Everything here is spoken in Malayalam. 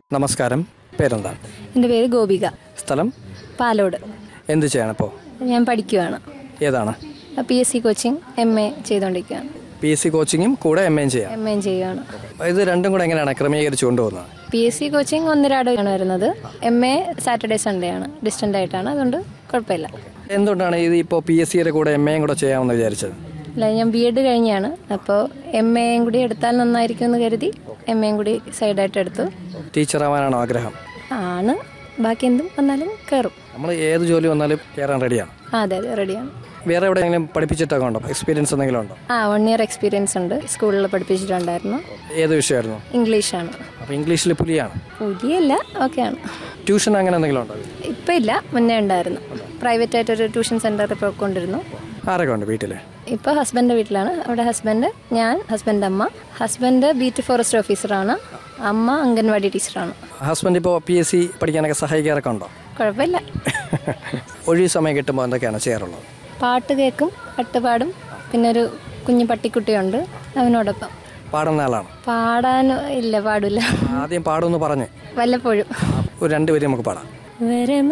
നമസ്കാരം പേരെന്താണ് എൻ്റെ പേര് ഗോപിക സ്ഥലം പാലോട് എന്ത് ചെയ്യണിപ്പോൾ ഞാൻ പഠിക്കുകയാണ് ഏതാണ് P S C coaching M A ചെയ്തുകൊണ്ടിരിക്കുകയാണ് പി എസ് സി കോച്ചിങ്ങും കൂടെ എം എയും ചെയ്യാം എം എ ചെയ്യുകയാണ് ഇത് രണ്ടും കൂടെ എങ്ങനെയാണ് ക്രമീകരിച്ചു കൊണ്ടുപോകുന്നത് പി എസ് സി കോച്ചിങ് ഒന്നരാടാണ് വരുന്നത് എം എ സാറ്റർഡേ സൺഡേ ആണ് ഡിസ്റ്റൻ്റ് ആയിട്ടാണ് അതുകൊണ്ട് കുഴപ്പമില്ല എന്തുകൊണ്ടാണ് ഇത് ഇപ്പോൾ പി എസ് സിയുടെ കൂടെ എം എയും കൂടെ ചെയ്യാമെന്ന് വിചാരിച്ചത് അല്ല ഞാൻ ബി എഡ് കഴിഞ്ഞാണ് അപ്പോൾ എം എയും കൂടി എടുത്താൽ നന്നായിരിക്കും എന്ന് കരുതി എം എയും കൂടി സൈഡായിട്ട് എടുത്തു ടീച്ചറാവാനാണോ ആഗ്രഹം ആണ് ബാക്കി എന്തും വന്നാലും കയറും നമ്മൾ ഏത് ജോലി വന്നാലും കയറാൻ റെഡിയാണ് ആ അതെ അതെ റെഡിയാണ് വേറെ എവിടെയെങ്കിലും പഠിപ്പിച്ചിട്ടൊക്കെ ഉണ്ടോ എക്സ്പീരിയൻസ് എന്തെങ്കിലും ഉണ്ടോ ആ വൺ ഇയർ എക്സ്പീരിയൻസ് ഉണ്ട് സ്കൂളിൽ പഠിപ്പിച്ചിട്ടുണ്ടായിരുന്നു ഏത് വിഷയമായിരുന്നു ഇംഗ്ലീഷാണ് അപ്പോൾ ഇംഗ്ലീഷിൽ പുലിയാണ് പുതിയല്ല ഓക്കെയാണ് ട്യൂഷൻ അങ്ങനെ എന്തെങ്കിലും ഉണ്ടോ ഇപ്പം ഇല്ല മുന്നേ ഉണ്ടായിരുന്നു പ്രൈവറ്റ് ആയിട്ടൊരു ട്യൂഷൻ സെൻറ്ററിൽ പോയിക്കൊണ്ടിരുന്നു ആരൊക്കെ ഉണ്ട് വീട്ടിൽ ഇപ്പോൾ ഹസ്ബൻഡിൻ്റെ വീട്ടിലാണ് അവിടെ ഹസ്ബൻഡ് ഞാൻ ഹസ്ബൻഡ് അമ്മ ഹസ്ബൻഡ് ബീറ്റ് ഫോറസ്റ്റ് ഓഫീസറാണ് അമ്മ അംഗൻവാടി ടീച്ചറാണ് ഹസ്ബൻഡ് ഇപ്പോൾ പി എസ് സി പഠിക്കാനൊക്കെ സഹായിക്കാറൊക്കെ ഉണ്ടോ കുഴപ്പമില്ല ഒഴിവ് സമയം കിട്ടുമ്പോൾ എന്തൊക്കെയാണ് ചെയ്യാറുള്ളത് പാട്ട് കേൾക്കും പാട്ട് പാടും പിന്നെ ഒരു കുഞ്ഞു പട്ടിക്കുട്ടിയുണ്ട് അവനോടൊപ്പം പാടുന്ന ആളാണ് പാടാൻ ഇല്ല പാടില്ല ആദ്യം പാടുമെന്ന് പറഞ്ഞ് വല്ലപ്പോഴും ഒരു രണ്ടുപേരും നമുക്ക് പാടാം വരെ